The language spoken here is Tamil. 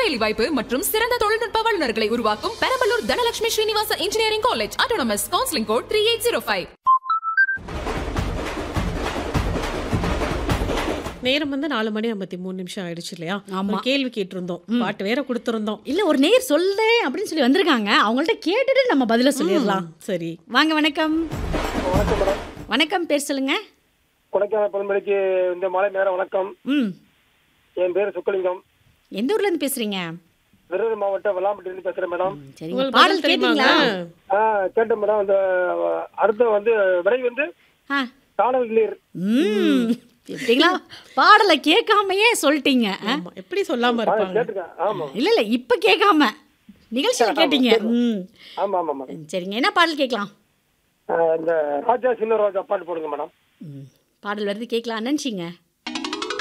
வேலை வாய்ப்பு மற்றும் சிறந்த தொழில்நுட்ப வல்லுநர்களை உருவாக்கும் Perambalur Dhanalakshmi Srinivasa engineering college autonomous counselling code three eight zero five நேரம் வந்து நாலு மணி ஐம்பத்தி மூணு நிமிஷம் ஆயிடுச்சு இல்லையா ஆமா. ஒரு கேள்வி கேட்டிருந்தோம் பாட்டு வேற கொடுத்திருந்தோம் இல்ல ஒரு நேர் சொல்றேன் அப்படின்னு சொல்லி வந்திருக்காங்க அவங்கள்ட்ட கேட்டுட்டு நம்ம பதில சொல்லிடலாம் சரி வாங்க வணக்கம் வணக்கம் மேடம் வணக்கம் பேர் சொல்லுங்க கொடைக்கானல் பண்பலைக்கு இந்த மாலை நேரம் வணக்கம் ம் என் பேர் சுக்கலிங்கம் எந்த ஊர்ல இருந்து பேசுறீங்க விருதுநகர் மாவட்டம் வெள்ளாம்பட்டியிலிருந்து பேசுறேன் மேடம் சரிங்க உங்களுக்கு பாடல் பதில் தெரியுமாங்க? கேட்டீங்களா ஆ கேட்டேன் மேடம் அந்த அடுத்த வந்து விலை வந்து ஆ. காணல் கிளியர் ம் எப்படிங்களா பாடலை கேட்காமயே சொல்லிட்டீங்க ஆ? ஆமா எப்படி சொல்லாம இருப்பாங்க கேட்டுக்கேன் ஆமா இல்ல இல்ல இப்ப கேட்காம நிகழ்ச்சியில் கேட்டீங்க ம் ஆமா ஆமா மேடம் சரிங்க என்ன பாடல் கேட்கலாம் ஆ, இந்த ராஜா சின்ன ரோஜா பாட்டு போடுங்க மேடம் ம் பாடல் வருது கேட்கலாம் நினச்சிங்க